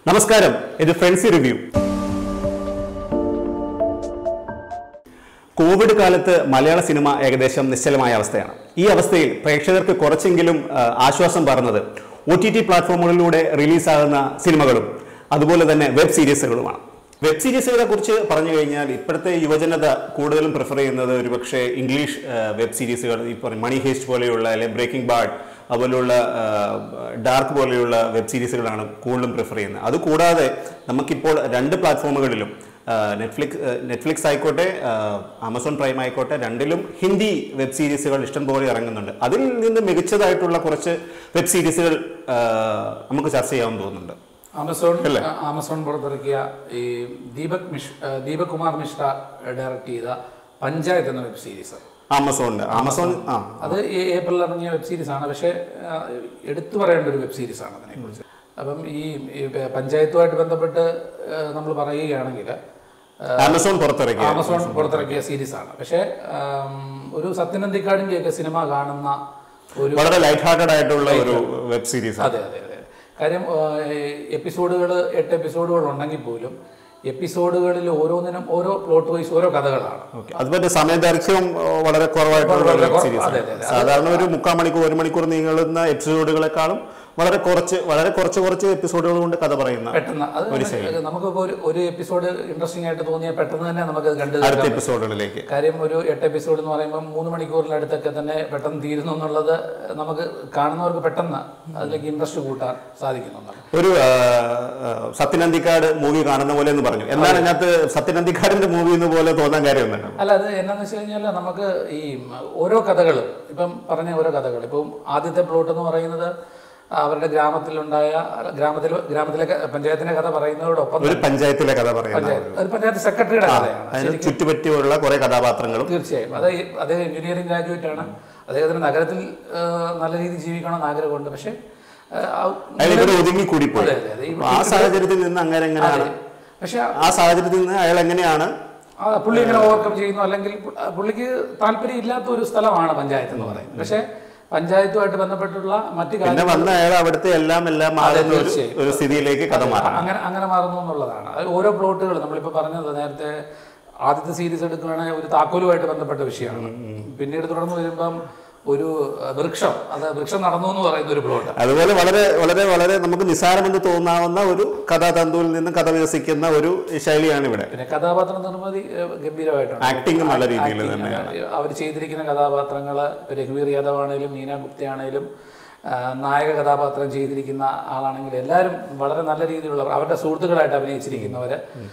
നമസ്കാരം ഇത് ഫ്രണ്ട്സി review Covid കാലത്ത് മലയാള സിനിമ ഏകദേശം നിശ്ചലമായ അവസ്ഥയാണ് ഈ അവസ്ഥയിൽ പ്രേക്ഷകർക്ക് കുറച്ചെങ്കിലും ആ, ആശ്വാസം പറഞ്ഞത് ഒ ടി ടി പ്ലാറ്റ്ഫോമുകളിലൂടെ റിലീസാകുന്ന സിനിമകളും അതുപോലെ തന്നെ വെബ് സീരീസുകളുമാണ് വെബ് സീരീസുകളെ കുറിച്ച് പറഞ്ഞു കഴിഞ്ഞാൽ ഇപ്പോഴത്തെ യുവജനത കൂടുതലും പ്രിഫർ ചെയ്യുന്നത് ഒരുപക്ഷെ ഇംഗ്ലീഷ് ആ, വെബ് സീരീസുകൾ ഈ പറഞ്ഞ മണി ഹേസ്റ്റ് പോലെയുള്ള അല്ലെങ്കിൽ ബ്രേക്കിംഗ് ബാഡ് അതുപോലെയുള്ള ഡാർക്ക് പോലെയുള്ള വെബ് സീരീസുകളാണ് കൂടുതലും പ്രിഫർ ചെയ്യുന്നത് അതുകൂടാതെ നമുക്കിപ്പോൾ രണ്ട് പ്ലാറ്റ്ഫോമുകളിലും നെറ്റ്ഫ്ലിക്സ് നെറ്റ്ഫ്ലിക്സ് ആയിക്കോട്ടെ ആ, ആമസോൺ പ്രൈം ആയിക്കോട്ടെ രണ്ടിലും ഹിന്ദി വെബ് സീരീസുകൾ ഇഷ്ടംപോലെ ഇറങ്ങുന്നുണ്ട് അതിൽ നിന്ന് മികച്ചതായിട്ടുള്ള കുറച്ച് വെബ് സീരീസുകൾ ആ, നമുക്ക് ചർച്ച ചെയ്യാമെന്ന് തോന്നുന്നുണ്ട് ആമസോൺ അല്ലേ? ആമസോൺ പുറത്തിറക്കിയ ഈ ദീപക് മിഷ് ആ, ദീപക് കുമാർ മിശ്ര ഡയറക്ട് ചെയ്ത പഞ്ചായത്ത് എന്ന വെബ് സീരീസ് ആമസോണിന്റെ ആമസോൺ ആ അത് ഈ ഏപ്രിലിൽ ഇറങ്ങിയ വെബ് സീരീസ് ആണ് പക്ഷേ ആ, എടുത്തു പറയേണ്ട ഒരു വെബ് സീരീസ് ആണ് അതിനെക്കുറിച്ച് അപ്പം ഈ ഈ പ- പഞ്ചായത്തുമായിട്ട് ബന്ധപ്പെട്ട് നമ്മൾ പറയുകയാണെങ്കിൽ ആമസോൺ പുറത്തിറക്കിയ ആമസോൺ പുറത്തിറക്കിയ സീരീസ് ആണ് പക്ഷേ ആം, ഒരു സത്യനന്ദിക്കാടിൻ്റെയൊക്കെ സിനിമ കാണുന്ന ഒരു വളരെ ലൈറ്റ് ഹാർട്ടഡ് ആയിട്ടുള്ള ഒരു വെബ് സീരീസ് അതെ അതെ അതെ കാര്യം എപ്പിസോഡുകൾ എട്ട് എപ്പിസോഡുകൾ ഉണ്ടെങ്കിൽ പോലും എപ്പിസോഡുകളിൽ ഓരോന്നിനും ഓരോ പ്ലോട്ട് വൈസ് ഓരോ കഥകളാണ് ഓക്കെ അതുപോലെ സമയദൈർഘ്യം ആ, വളരെ കുറവായിട്ടുള്ള വളരെ വെബ് കുറവ്. സീരീസ് അതെ, അതെ, അതെ. സാധാരണ ഒരു മുക്കാൽ മണിക്കൂർ ഒരു മണിക്കൂർ നീളുന്ന എപ്പിസോഡുകളെക്കാളും വളരെ കുറച്ച് വളരെ കുറച്ച് കുറച്ച് എപ്പിസോഡുകൾ കൊണ്ട് കഥ പറയുന്ന പെട്ടെന്ന് അത് നമുക്കിപ്പോൾ ഒരു ഒരു എപ്പിസോഡ് ഇൻട്രസ്റ്റിംഗ് ആയിട്ട് തോന്നിയാൽ പെട്ടെന്ന് തന്നെ നമുക്കത് കണ്ടു അടുത്ത എപ്പിസോഡുകളിലേക്ക് കാര്യം ഒരു എട്ട് എപ്പിസോഡ് എന്ന് പറയുമ്പോൾ മൂന്ന് മണിക്കൂറിനടുത്തൊക്കെ തന്നെ പെട്ടെന്ന് തീരുന്നു എന്നുള്ളത് നമുക്ക് കാണുന്നവർക്ക് പെട്ടെന്ന് അതിലേക്ക് ഇൻട്രസ്റ്റ് കൂട്ടാൻ സാധിക്കുന്നുണ്ട് ഒരു ആ, ആ, സത്യനന്ദിക്കാട് മൂവി കാണുന്ന പോലെ എന്ന് പറഞ്ഞു എന്താണ് അതിനകത്ത് സത്യനന്ദിക്കാടിന്റെ മൂവി എന്ന് പോലെ തോന്നാൻ കാര്യം എന്താണ് അല്ല അത് എന്നാന്ന് വെച്ച് കഴിഞ്ഞാൽ നമുക്ക് ഈ ഓരോ കഥകളും ഇപ്പം പറഞ്ഞ ഓരോ കഥകൾ ഇപ്പം ആദ്യത്തെ പ്ലോട്ട് എന്ന് പറയുന്നത് അവരുടെ ഗ്രാമത്തിലുണ്ടായ ഗ്രാമത്തിൽ ഗ്രാമത്തിലെ ക- പഞ്ചായത്തിന്റെ കഥ പറയുന്നതോടൊപ്പം ഒരു പഞ്ചായത്തിലെ കഥ പറയുന്ന ഒരു പഞ്ചായത്ത് സെക്രട്ടറിയുടെ കഥയാണ് അതിന് ചുറ്റുപറ്റിയുള്ള കുറെ കഥാപാത്രങ്ങളും തീർച്ചയായും അത് ഈ- അദ്ദേഹം എഞ്ചിനീയറിംഗ് ഗ്രാജുവേറ്റ് ആണ് അദ്ദേഹത്തിന് നഗരത്തിൽ ആ, നല്ല രീതിയിൽ ജീവിക്കണമെന്ന് ആഗ്രഹമുണ്ട് പക്ഷേ ആ, ആ, അയാൾ ഇവിടെ ഒതുങ്ങി കൂടിപ്പോയി അതെ, അതെ, അതെ. ഈ- ആ സാഹചര്യത്തിൽ നിന്ന് അങ്ങനെ എങ്ങനെയാണ് പക്ഷെ ആ സാഹചര്യത്തിൽ നിന്ന് അയാൾ എങ്ങനെയാണ് ആ പുള്ളി ഇങ്ങനെ ഓവർകം ചെയ്യുന്നു അല്ലെങ്കിൽ പു- ആ പുള്ളിക്ക് താല്പര്യം ഇല്ലാത്ത ഒരു സ്ഥലമാണ് പഞ്ചായത്ത് എന്ന് പറയുന്നത് പക്ഷേ പഞ്ചായത്തുമായിട്ട് ബന്ധപ്പെട്ടുള്ള മറ്റു പിന്നെ കാര്യങ്ങൾ വന്ന അയാൾ അവിടുത്തെ എല്ലാം എല്ലാം മാറുന്ന ഒരു- തീർച്ചയായും. ഒരു സ്ഥിതിയിലേക്ക് കഥ മാറണം അങ്ങനെ അങ്ങനെ മാറുന്നു എന്നുള്ളതാണ് അത് ഓരോ പ്ലോട്ടുകൾ നമ്മളിപ്പോൾ പറഞ്ഞത് നേരത്തെ ആദ്യത്തെ സീരീസ് എടുക്കുകയാണെങ്കിൽ ഒരു താക്കോലുമായിട്ട് ബന്ധപ്പെട്ട വിഷയമാണ് പിന്നീട് തുടർന്ന് വരുമ്പം ഒരു അഹ്, വൃക്ഷം അത് വൃക്ഷം നടന്നു എന്ന് പറയുന്ന ഒരു പ്ലോട്ട് അതുപോലെ വളരെ വളരെ വളരെ നമുക്ക് നിസ്സാരമെന്ന് തോന്നാവുന്ന ഒരു കഥാതന്തുവിൽ നിന്ന് കഥ വികസിക്കുന്ന ഒരു ശൈലിയാണ് ഇവിടെ പിന്നെ കഥാപാത്ര നിർമ്മിതി ഏഹ്, ഗംഭീരമായിട്ടാണ് ആക്ടിങ് നല്ല രീതിയിൽ തന്നെ അവർ ചെയ്തിരിക്കുന്ന കഥാപാത്രങ്ങൾ രഘുവീർ യാദവ് ആണെങ്കിലും നീന ഗുപ്ത ആണെങ്കിലും ആ, നായക കഥാപാത്രം ചെയ്തിരിക്കുന്ന ആളാണെങ്കിൽ എല്ലാവരും വളരെ നല്ല രീതിയിലുള്ള അവരുടെ സുഹൃത്തുക്കളായിട്ട് അഭിനയിച്ചിരിക്കുന്നവർ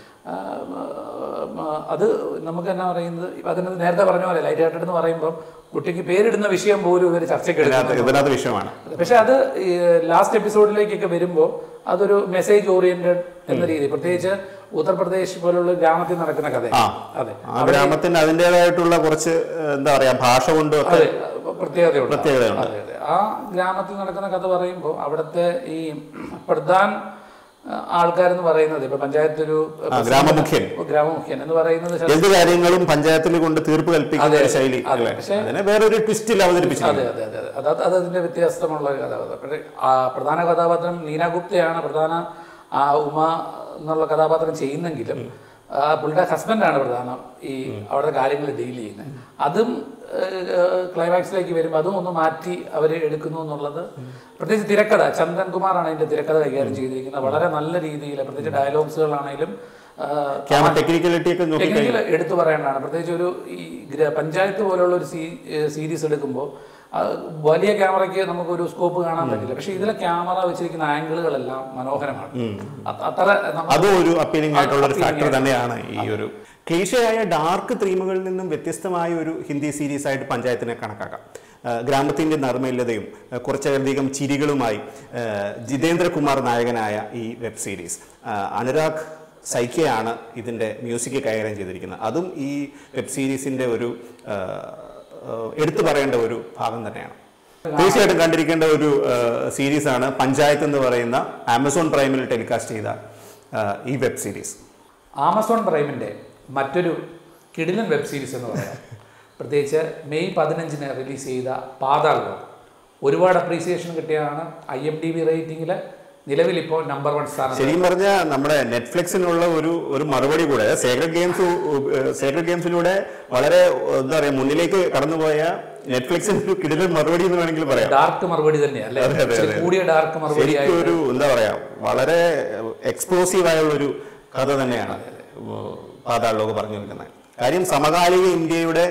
അത് നമുക്ക് എന്നാ പറയുന്നത് ഇപ്പം അതിന് നേരത്തെ പറഞ്ഞ പോലെ ലൈറ്റ് ഹാർട്ടഡ് എന്ന് പറയുമ്പോൾ കുട്ടിക്ക് പേരിടുന്ന വിഷയം പോലും ഇവർ ചർച്ചയ്ക്ക് എടുക്കുന്നു ഇതിനകത്ത് ഇതിനകത്ത് വിഷയമാണ് പക്ഷെ അത് ലാസ്റ്റ് എപ്പിസോഡിലേക്കൊക്കെ വരുമ്പോൾ അതൊരു മെസ്സേജ് ഓറിയന്റഡ് എന്ന രീതി പ്രത്യേകിച്ച് ഉത്തർപ്രദേശ് പോലുള്ള ഗ്രാമത്തിൽ നടക്കുന്ന കഥ അതെ ആ ഗ്രാമത്തിന് അതിൻ്റെതായിട്ടുള്ള കുറച്ച് ഏഹ്, എന്താ പറയാ ഭാഷ കൊണ്ടും ഒക്കെ അതെ പ്രത്യേകതയുണ്ട് പ്രത്യേകതയുണ്ട് അതെ അതെ ആ ഗ്രാമത്തിൽ നടക്കുന്ന കഥ പറയുമ്പോൾ അവിടുത്തെ ഈ പ്രധാൻ ആൾക്കാരെന്ന് പറയുന്നത് ഇപ്പൊ പഞ്ചായത്ത് ഒരു ആ, ഗ്രാമമുഖ്യൻ ഗ്രാമമുഖ്യൻ എന്ന് പറയുന്നത് ശ- എന്ത് കാര്യങ്ങളും പഞ്ചായത്തിൽ കൊണ്ട് തീർപ്പ് കൽപ്പിക്കുന്ന ഒരു ശൈലി അതെ, അല്ലേ പക്ഷേ- അതിനെ വേറൊരു ട്വിസ്റ്റിൽ അവതരിപ്പിച്ചിട്ടുണ്ട് അതെ അതെ അതെ അതെ അത് അത് അതിന്റെ വ്യത്യാസമുള്ള ഒരു കഥാപാത്രം പക്ഷേ ആ പ്രധാന കഥാപാത്രം നീന ഗുപ്തയാണ് പ്രധാന ആ ഉമ എന്നുള്ള കഥാപാത്രം ചെയ്യുന്നെങ്കിലും ആ പുള്ളിയുടെ ഹസ്ബൻഡാണ് പ്രധാനം ഈ അവിടെ കാര്യങ്ങൾ ഡീൽ ചെയ്യുന്നത് അതും ക്ലൈമാക്സിലേക്ക് വരുമ്പോൾ അതും ഒന്ന് മാറ്റി അവർ എടുക്കുന്നു എന്നുള്ളത് പ്രത്യേകിച്ച് തിരക്കഥ ചന്ദൻ കുമാറാണ് അതിന്റെ തിരക്കഥ കൈകാര്യം ചെയ്തിരിക്കുന്നത് വളരെ നല്ല രീതിയിൽ പ്രത്യേകിച്ച് ഡയലോഗ്സുകളാണെങ്കിലും ആ, ക്യാമറ ടെക്നിക്കലിറ്റി ഒക്കെ നോക്കി ടെക്നിക്കൽ എടുത്തു പറയേണ്ടതാണ് പ്രത്യേകിച്ച് ഒരു ഈ ഗ്ര- പഞ്ചായത്ത് പോലുള്ള ഒരു സീ സീരീസ് എടുക്കുമ്പോൾ വലിയ ക്യാമറയ്ക്ക് നമുക്കൊരു സ്കോപ്പ് കാണാൻ പറ്റില്ല പക്ഷെ ഇതിലെ ക്യാമറ വെച്ചിരിക്കുന്ന ആംഗിളുകളെല്ലാം മനോഹരമാണ് അ- അത്ര നമ്മ- അതും ഒരു അപ്പീലിംഗ് ആയിട്ടുള്ള ഒരു ഫാക്ടർ തന്നെയാണ് ഈ ഒരു ക്ലീശയായ ഡാർക്ക് തീമുകളിൽ നിന്നും വ്യത്യസ്തമായ ഒരു ഹിന്ദി സീരീസ് ആയിട്ട് പഞ്ചായത്തിനെ കണക്കാക്കാം ആ, ഗ്രാമത്തിൻ്റെ നർമ്മല്യതയും ആ, കുറച്ചധികം ചിരികളുമായി ആ, ജിതേന്ദ്രകുമാർ നായകനായ ഈ വെബ് സീരീസ് ആ, അനുരാഗ് സൈക്കയാണ് ഇതിൻ്റെ മ്യൂസിക് കൈകാര്യം ചെയ്തിരിക്കുന്നത് അതും ഈ വെബ് സീരീസിൻ്റെ ഒരു ആ, ആ, എടുത്തു പറയേണ്ട ഒരു ഭാഗം തന്നെയാണ് തീർച്ചയായിട്ടും കണ്ടിരിക്കേണ്ട ഒരു സീരീസാണ് പഞ്ചായത്ത് എന്ന് പറയുന്ന ആമസോൺ പ്രൈമിൽ ടെലികാസ്റ്റ് ചെയ്ത ആ, ഈ വെബ് സീരീസ് ആമസോൺ പ്രൈമിന്റെ മറ്റൊരു കിടിലൻ വെബ് സീരീസ് എന്ന് പറയാം പ്രത്യേകിച്ച് മെയ് പതിനഞ്ചിന് റിലീസ് ചെയ്ത പാതാൾ ലോകം ഒരുപാട് അപ്രീസിയേഷൻ കിട്ടിയതാണ് ഐ എം ഡി ബി റേറ്റിംഗിൽ നിലവിൽ ഇപ്പോൾ നമ്പർ വൺ സ്ഥാനത്ത് ശരിക്കും പറഞ്ഞാൽ നമ്മുടെ നെറ്റ്ഫ്ലിക്സിനുള്ള ഒരു ഒരു മറുപടി കൂടെ സേക്രഡ് ഗെയിംസ് സേക്രഡ് ഗെയിംസിലൂടെ വളരെ എന്താ പറയാ മുന്നിലേക്ക് കടന്നുപോയ നെറ്റ്ഫ്ലിക്സിന് ഒരു കിടിലൻ മറുപടി എന്ന് വേണമെങ്കിൽ പറയാം ഡാർക്ക് മറുപടി തന്നെയാണ് അല്ലേ അതെ, അതെ, ഇച്ചിരി അതെ. കൂടിയ ഡാർക്ക് മറുപടി ശരിക്കും ഒരു എന്താ പറയാ വളരെ എക്സ്പ്ലോസീവ് ആയുള്ള ഒരു കഥ തന്നെയാണ് പാതാളിലോക്ക് പറഞ്ഞു വെക്കുന്നത് കാര്യം സമകാലിക ഇന്ത്യയുടെ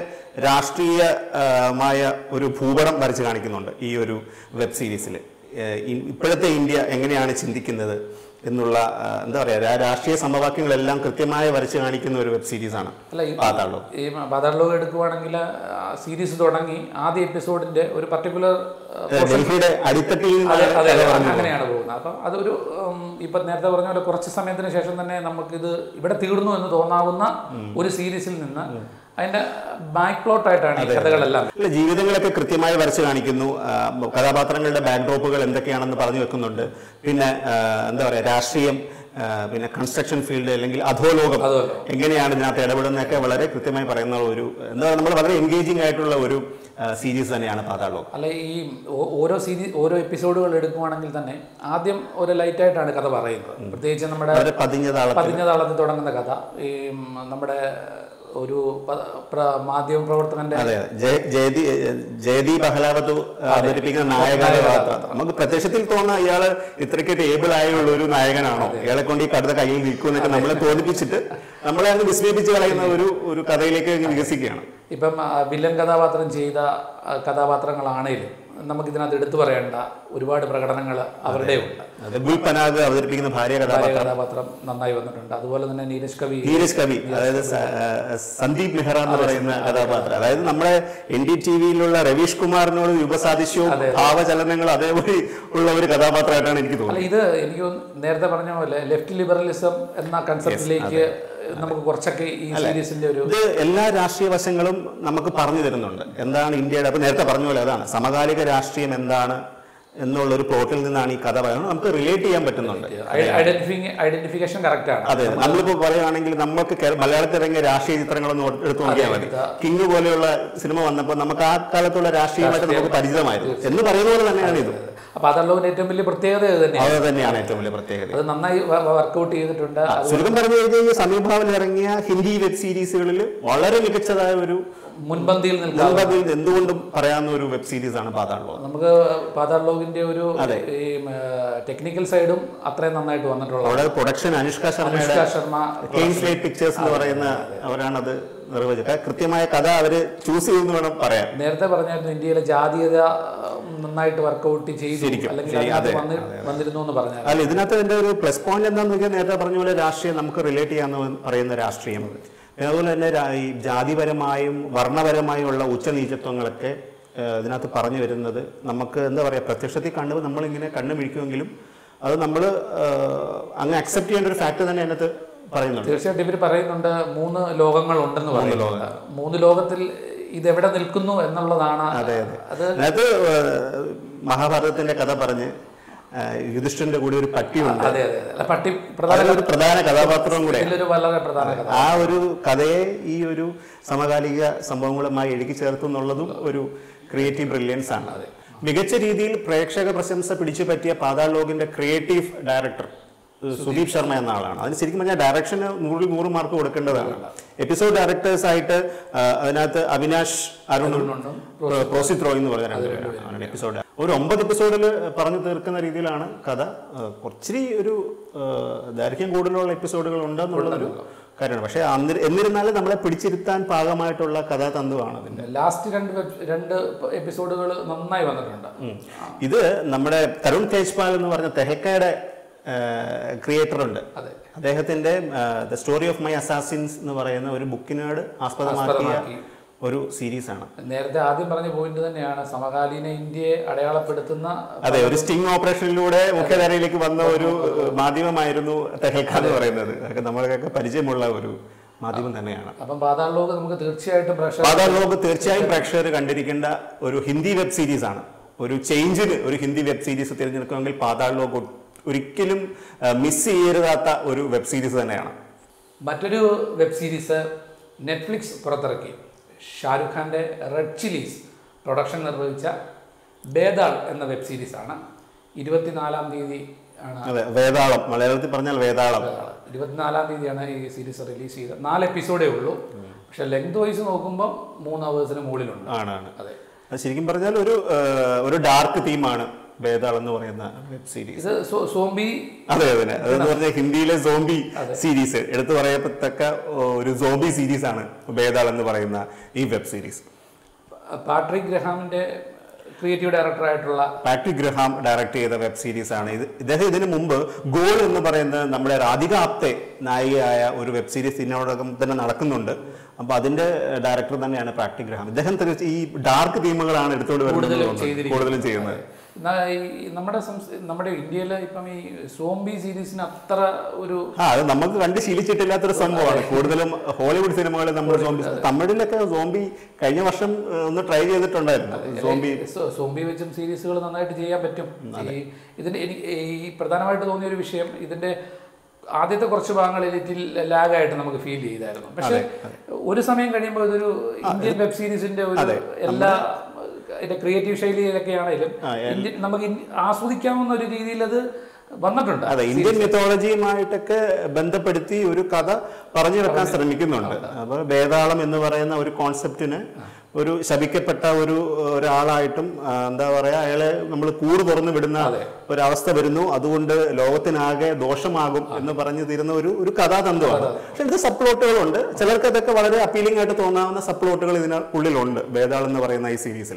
രാഷ്ട്രീയമായ ഒരു ഭൂപടം വരച്ച് കാണിക്കുന്നുണ്ട് ഈ ഒരു വെബ് സീരീസിൽ ഇപ്പോഴത്തെ ഇന്ത്യ എങ്ങനെയാണ് ചിന്തിക്കുന്നത് എന്നുള്ള ആ, എന്താ പറയാ ആ രാഷ്ട്രീയ സമവാക്യങ്ങളെല്ലാം കൃത്യമായി വരച്ച് കാണിക്കുന്ന ഒരു വെബ് സീരീസാണ് അല്ല ഈ പാതാളിലോകം ഈ പാതാളലോകം എടുക്കുവാണെങ്കിൽ സീരീസ് തുടങ്ങി ആദ്യ എപ്പിസോഡിന്റെ ഒരു പർട്ടിക്കുലർ ഡൽഹിയുടെ അടിത്തട്ടിൽ അതെ നിന്നാണ് അതെ കഥ അതെ, പറഞ്ഞു അങ്ങനെയാണ് പോകുന്നത് അപ്പം അതൊരു ഉം, ഇപ്പൊ നേരത്തെ പറഞ്ഞ പോലെ കുറച്ച് സമയത്തിന് ശേഷം തന്നെ നമുക്കിത് ഇവിടെ തീർന്നു എന്ന് തോന്നാവുന്ന ഒരു സീരീസിൽ നിന്ന് അതിന്റെ ബാക്ക് പ്ലോട്ട് ആയിട്ടാണ് ഈ കഥകളെല്ലാം അല്ല ജീവിതങ്ങളൊക്കെ കൃത്യമായി വരച്ച് കാണിക്കുന്നു ആ, കഥാപാത്രങ്ങളുടെ ബാക്ക്ഡ്രോപ്പുകൾ എന്തൊക്കെയാണെന്ന് പറഞ്ഞു വെക്കുന്നുണ്ട് പിന്നെ ആ, എന്താ പറയാ രാഷ്ട്രീയം ആ, പിന്നെ കൺസ്ട്രക്ഷൻ ഫീൽഡ് അല്ലെങ്കിൽ അധോലോകം അധോലോകം. എങ്ങനെയാണ് ഇതിനകത്ത് ഇടപെടുന്നതൊക്കെ വളരെ കൃത്യമായി പറയുന്ന ഒരു എന്താ നമ്മൾ വളരെ എൻഗേജിംഗ് ആയിട്ടുള്ള ഒരു സീരീസ് തന്നെയാണ് പാതാളോകം അല്ല ഈ ഓ- ഓരോ സീരീസ് ഓരോ എപ്പിസോഡുകൾ എടുക്കുവാണെങ്കിൽ തന്നെ ആദ്യം ഒരു ലൈറ്റ് ആയിട്ടാണ് കഥ പറയുന്നത് പ്രത്യേകിച്ച് നമ്മുടെ വളരെ പതിഞ്ഞ താളത്തിൽ പതിഞ്ഞ താളത്തിൽ തുടങ്ങുന്ന കഥ ഈ ഉം, നമ്മുടെ ഒരു പ- പ്ര- മാധ്യമ പ്രവർത്തകന്റെ അതെ അതെ. ജയ- ജയദീ ജയദീപ് അഹലാവത്ത് അവതരിപ്പിക്കുന്ന നായകന്റെ പാത്രം നമുക്ക് പ്രത്യക്ഷത്തിൽ തോന്നുന്ന ഇയാള് ഇത്രയ്ക്ക് ടേബിൾ ആയുള്ള ഒരു നായകനാണോ ഇയാളെ കൊണ്ട് ഈ കടുത്ത കയ്യിൽ നിൽക്കുമെന്നൊക്കെ നമ്മളെ തോന്നിപ്പിച്ചിട്ട് നമ്മളെ അങ്ങ് വിസ്മയിപ്പിച്ച് കളയുന്ന ഒരു ഒരു കഥയിലേക്ക് അങ്ങ് വികസിക്കുകയാണ് ഇപ്പം ആ, വില്ലൻ കഥാപാത്രം ചെയ്ത ആ, കഥാപാത്രങ്ങളാണേലും നമുക്കിതിനകത്ത് എടുത്തു പറയേണ്ട ഒരുപാട് പ്രകടനങ്ങൾ അവരുടെ ഉണ്ട് അത് ഗുൽ പനാഗ് അവതരിപ്പിക്കുന്ന ഭാര്യ കഥാപാത്രം ഭാര്യ കഥാപാത്രം നന്നായി വന്നിട്ടുണ്ട് അതുപോലെ തന്നെ നീരജ് കവി നീരജ് കവി അതായത് സ- ആ, സന്ദീപ് മെഹ്റ എന്ന് പറയുന്ന കഥാപാത്രം അതായത് നമ്മുടെ എൻ ഡി ടി വിയിലുള്ള രവീഷ് കുമാറിനോട് യുഗസാദൃശ്യവും ഭാവചലനങ്ങളും അതേപോലെ ഉള്ള ഒരു കഥാപാത്രമായിട്ടാണ് എനിക്ക് അല്ല തോന്നുന്നത് ഇത് എനിക്ക് തോന്നുന്നു നേരത്തെ പറഞ്ഞ പോലെ ലെഫ്റ്റ് ലിബറലിസം എന്ന കൺസെപ്റ്റിലേക്ക് നമുക്ക് കുറച്ചൊക്കെ ഈ സീരീസിന്റെ ഒരു ഇത് എല്ലാ രാഷ്ട്രീയ വശങ്ങളും നമുക്ക് പറഞ്ഞു തരുന്നുണ്ട് എന്താണ് ഇന്ത്യയുടെ അപ്പൊ നേരത്തെ പറഞ്ഞ പോലെ അതാണ് സമകാലിക രാഷ്ട്രീയം എന്താണ് എന്നുള്ള ഒരു പ്ലോട്ടിൽ നിന്നാണ് ഈ കഥ പറയുന്നത് നമുക്ക് റിലേറ്റ് ചെയ്യാൻ പറ്റുന്നുണ്ട് ഐഡന്റിഫി ഐഡന്റിഫിക്കേഷൻ കറക്റ്റ് ആണ് അതെ നമ്മളിപ്പോ പറയുകയാണെങ്കിൽ നമുക്ക് കേ- മലയാളത്തിൽ ഇറങ്ങിയ രാഷ്ട്രീയ ചിത്രങ്ങളൊന്നും എടുത്തു നോക്കിയാൽ മതി കിങ് പോലെയുള്ള സിനിമ വന്നപ്പോൾ നമുക്ക് ആ കാലത്തുള്ള രാഷ്ട്രീയമായിട്ട് നമുക്ക് പരിചിതമായിരുന്നു എന്ന് പറയുന്ന പോലെ തന്നെയാണ് ഇത് അപ്പൊ അതല്ലോന്റെ ഏറ്റവും വലിയ പ്രത്യേകത ഇത് തന്നെയാണ് അത് തന്നെയാണ് ഏറ്റവും വലിയ പ്രത്യേകത അത് നന്നായി വർക്കൗട്ട് ചെയ്തിട്ടുണ്ട് അത് ചുരുക്കം പറഞ്ഞു കഴിഞ്ഞാൽ സമീപഭാവത്തിൽ ഇറങ്ങിയ ഹിന്ദി വെബ് സീരീസുകളിൽ വളരെ മികച്ചതായ ഒരു മുൻപന്തിയിൽ നിൽക്കുക മുൻപതിൽ എന്തുകൊണ്ടും പറയാവുന്ന ഒരു വെബ് സീരീസ് ആണ് പാതാളോ നമുക്ക് പാതാർലോകിന്റെ ഒരു ഈ ടെക്നിക്കൽ സൈഡും അത്രയും നന്നായിട്ട് വന്നിട്ടുള്ളത് അവിടെ പ്രൊഡക്ഷൻ അനുഷ്ക ശർമ്മയുടെ അനുഷ്ക ശർമ്മ കെയിൻസ്ലേറ്റ് പിക്ചേഴ്സ് എന്ന് പറയുന്ന അവരാണത് നിർവചിച്ചത് കൃത്യമായ കഥ അവര് ചൂസ് ചെയ്തെന്ന് വേണം പറയാൻ നേരത്തെ പറഞ്ഞായിരുന്നു ഇന്ത്യയിലെ ജാതീയത ഉം, നന്നായിട്ട് വർക്കൗട്ട് ചെയ്തു ശരിക്കും, അല്ലെങ്കിൽ ശരി, അതിനകത്ത് അതെ, വന്നി- വന്നിരുന്നു എന്ന് പറഞ്ഞാൽ അല്ല ഇതിനകത്ത് എന്റെ ഒരു പ്ലസ് പോയിന്റ് എന്താണെന്ന് വെച്ചാൽ നേരത്തെ പറഞ്ഞ പോലെ രാഷ്ട്രീയം നമുക്ക് റിലേറ്റ് ചെയ്യാന്ന് പറയുന്ന രാഷ്ട്രീയം പിന്നെ അതുപോലെ തന്നെ രാ- ഈ ജാതിപരമായും വർണ്ണപരമായും ഉള്ള ഉച്ചനീചത്വങ്ങളൊക്കെ ഏഹ്, ഇതിനകത്ത് പറഞ്ഞു വരുന്നത് നമുക്ക് എന്താ പറയുക പ്രത്യക്ഷത്തിൽ കണ്ടു നമ്മളിങ്ങനെ കണ്ണു മിഴിക്കുമെങ്കിലും അത് നമ്മൾ അങ്ങ് അക്സെപ്റ്റ് ചെയ്യേണ്ട ഒരു ഫാക്ട് തന്നെ അതിനകത്ത് പറയുന്നുണ്ട് തീർച്ചയായിട്ടും ഇവർ പറയുന്നുണ്ട് മൂന്ന് ലോകങ്ങൾ ഉണ്ടെന്ന് പറയുന്നുണ്ട് മൂന്ന് ലോകത്തിൽ ഇത് എവിടെ നിൽക്കുന്നു എന്നുള്ളതാണ് അതെ അതെ അത് അതിനകത്ത് ഏഹ്, മഹാഭാരതത്തിന്റെ കഥ പറഞ്ഞ് ഏഹ്, യുധിഷ്ഠിരന്റെ കൂടെ ഒരു പട്ടിയുണ്ട് അതെ അതെ അതെ അല്ല, പട്ടി പ്രധാന അതൊരു പ്രധാന കഥാപാത്രവും കൂടെ ഇതിലൊരു വളരെ പ്രധാന കഥ ആ ഒരു കഥയെ ഈ ഒരു സമകാലിക സംഭവങ്ങളുമായി എഴുതി ചേർത്തു എന്നുള്ളതും ഒരു ക്രിയേറ്റീവ് ബ്രില്യൻസ് ആണ് മികച്ച രീതിയിൽ പ്രേക്ഷക പ്രശംസ പിടിച്ചു പറ്റിയ പാതാൾ ലോകിന്റെ ക്രിയേറ്റീവ് ഡയറക്ടർ സുദീപ് ശർമ്മ എന്ന ആളാണ് അതിന് ശരിക്കും പറഞ്ഞാൽ ഡയറക്ഷന് നൂറിൽ നൂറ് മാർക്ക് കൊടുക്കേണ്ടതാണ് എപ്പിസോഡ് ഡയറക്ടേഴ്സ് ആയിട്ട് ആ, അതിനകത്ത് അവിനാഷ് അരുണും പ്രോസിത് റോയ് എന്ന് പറഞ്ഞ രണ്ടുപേരാണ് എപ്പിസോഡ് ഒരു ഒമ്പത് എപ്പിസോഡിൽ പറഞ്ഞു തീർക്കുന്ന രീതിയിലാണ് കഥ ആ, കുറച്ചിരി ഒരു ആ, ദൈർഘ്യം കൂടുതലുള്ള എപ്പിസോഡുകൾ ഉണ്ടെന്നുള്ളതൊരു കാര്യമാണ് പക്ഷേ അന്നിര- എന്നിരുന്നാലും നമ്മളെ പിടിച്ചിരുത്താൻ പാകമായിട്ടുള്ള കഥാതന്തുവാണ് അതിന്റെ ലാസ്റ്റ് രണ്ട് വെബ്- രണ്ട് എപ്പിസോഡുകൾ നന്നായി വന്നിട്ടുണ്ട് ഇത് നമ്മുടെ തരുൺ തേജ്പാൽ എന്ന് പറഞ്ഞ തെഹക്കയുടെ ക്രിയേറ്റർ ഉണ്ട് അതെ അദ്ദേഹത്തിന്റെ the story of my assassins എന്ന് പറയുന്ന ഒരു ബുക്കിനോട് ആസ്പദമാക്കിയ ആസ്പദമാക്കി. ഒരു സീരീസ് ആണ് നേരത്തെ ആദ്യം പറഞ്ഞ പോയിന്റ് തന്നെയാണ് സമകാലീന ഇന്ത്യയെ അടയാളപ്പെടുത്തുന്ന അതെ ഒരു സ്റ്റിംഗ് ഓപ്പറേഷനിലൂടെ മുഖ്യധാരയിലേക്ക് വന്ന ഒരു ഏഹ്, മാധ്യമമായിരുന്നു തെഹൽക്ക എന്ന് പറയുന്നത് അതൊക്കെ നമ്മൾക്കൊക്കെ പരിചയമുള്ള ഒരു മാധ്യമം തന്നെയാണ് അപ്പം പാതാൾ ലോക നമുക്ക് തീർച്ചയായിട്ടും പ്രേക്ഷകർ പാതാൾ ലോക് തീർച്ചയായും പ്രേക്ഷകർ കണ്ടിരിക്കേണ്ട ഒരു ഹിന്ദി വെബ് സീരീസ് ആണ് ഒരു ചേഞ്ചിന് ഒരു ഹിന്ദി വെബ് സീരീസ് തിരഞ്ഞെടുക്കുമെങ്കിൽ പാതാൾ ലോക് മിസ് മിസ് ചെയ്യരുതാത്ത ഒരു വെബ് സീരീസ് തന്നെയാണ് മറ്റൊരു വെബ് സീരീസ് നെറ്റ്ഫ്ലിക്സ് പുറത്തിറക്കി ഷാരൂഖ് ഖാന്റെ റെഡ് ചില്ലീസ് പ്രൊഡക്ഷൻ നിർവഹിച്ച ബേദാൾ എന്ന വെബ് സീരീസാണ് ഇരുപത്തിനാലാം തീയതി ആണ് അതെ വേതാളം മലയാളത്തിൽ പറഞ്ഞാൽ വേതാളം ഇരുപത്തിനാലാം തീയതിയാണ് ഈ സീരീസ് റിലീസ് ചെയ്തത് നാല് എപ്പിസോഡേ ഉള്ളൂ പക്ഷെ ലെങ്ത് വൈസ് നോക്കുമ്പോൾ മൂന്ന് അവേഴ്സിന് മുകളിലുണ്ട് ആണാണ് അതെ അത് ശരിക്കും പറഞ്ഞാൽ ഒരു ആ, ഒരു ഡാർക്ക് തീമാണ് വേതാളം എന്ന് പറയുന്ന വെബ് സീരീസ് ഇത് സോ- സോംബി അതെ അതെ അതെന്ന് പറഞ്ഞാൽ ഹിന്ദിയിലെ സോംബി സീരീസ് എടുത്തു പറയത്തക്ക ഒരു സോംബി സീരീസ് ആണ് വേതാൾ എന്ന് പറയുന്ന ഈ വെബ് സീരീസ് പാട്രിക് ഗ്രഹാമിന്റെ ക്രിയേറ്റീവ് ഡയറക്ടറായിട്ടുള്ള പാട്രിക് ഗ്രഹാം ഡയറക്ട് ചെയ്ത വെബ് സീരീസ് ആണ് ഇത് ഇദ്ദേഹം ഇതിനു മുമ്പ് ഗോൾ എന്ന് പറയുന്ന നമ്മുടെ രാധിക ആപ്തെ നായികയായ ഒരു വെബ് സീരീസ് ഇതിനോടകം തന്നെ നടക്കുന്നുണ്ട് അപ്പൊ അതിന്റെ ഡയറക്ടർ തന്നെയാണ് പാട്രിക് ഗ്രഹാം ഇദ്ദേഹം തീർച്ച- ഈ ഡാർക്ക് തീമുകളാണ് എടുത്തുകൊണ്ട് വരുന്നത് കൂടുതലും തോന്നുന്നു. ചെയ്തിരിക്കുന്നത്. കൂടുതലും ചെയ്യുന്നത് എന്നാ ഈ നമ്മുടെ സംസ്ഥ- നമ്മുടെ ഇന്ത്യയിൽ ഇപ്പം ഈ സോംബി സീരീസിന് അത്ര ഒരു ആ അത് നമുക്ക് കണ്ട് ശീലിച്ചിട്ടില്ലാത്തൊരു സംഭവമാണ് കൂടുതലും ഹോളിവുഡ് സിനിമകളിൽ നമ്മൾ സോംബി തമിഴിലൊക്കെ സോംബി കഴിഞ്ഞ വർഷം ഏഹ്, ഒന്ന് ട്രൈ ചെയ്തിട്ടുണ്ടായിരുന്നു സോംബി സോ- സോംബി വെച്ചും സീരീസുകൾ നന്നായിട്ട് ചെയ്യാൻ പറ്റും ഈ ഇതിന്റെ എനിക്ക് ഈ പ്രധാനമായിട്ട് തോന്നിയ ഒരു വിഷയം ഇതിന്റെ ആദ്യത്തെ കുറച്ച് ഭാഗങ്ങൾ എഡിറ്റിൽ ലാഗായിട്ട് നമുക്ക് ഫീൽ ചെയ്തായിരുന്നു പക്ഷെ ഒരു സമയം കഴിയുമ്പോൾ ഇതൊരു ഇന്ത്യൻ വെബ് സീരീസിന്റെ ഒരു എല്ലാ അതിന്റെ ക്രിയേറ്റീവ് ശൈലിയിലൊക്കെയാണെങ്കിലും ഇന്ത്യൻ നമുക്ക് ഇൻ- ആസ്വദിക്കാവുന്ന ഒരു രീതിയിൽ അത് വന്നിട്ടുണ്ട് അതെ ഇന്ത്യൻ മിത്തോളജിയുമായിട്ടൊക്കെ ബന്ധപ്പെടുത്തി ഒരു കഥ പറഞ്ഞു വെക്കാൻ ശ്രമിക്കുന്നുണ്ട് അപ്പോൾ വേതാളം എന്ന് പറയുന്ന ഒരു കോൺസെപ്റ്റിന് ഒരു ശപിക്കപ്പെട്ട ഒരു ഒരാളായിട്ടും ആ, എന്താ പറയാ അയാളെ നമ്മൾ കൂറ് തുറന്നു വിടുന്ന ഒരവസ്ഥ വരുന്നു അതുകൊണ്ട് ലോകത്തിനാകെ ദോഷമാകും എന്ന് പറഞ്ഞു തീരുന്ന ഒരു ഒരു കഥാതന്തുവാണ് പക്ഷെ ഇത് സപ്ലോട്ടുകളുണ്ട് ചിലർക്ക് അതൊക്കെ വളരെ അപ്പീലിംഗ് ആയിട്ട് തോന്നാവുന്ന സപ്ലോട്ടുകൾ ഇതിനുള്ളിലുണ്ട് വേതാളം എന്ന് പറയുന്ന ഈ സീരീസിൽ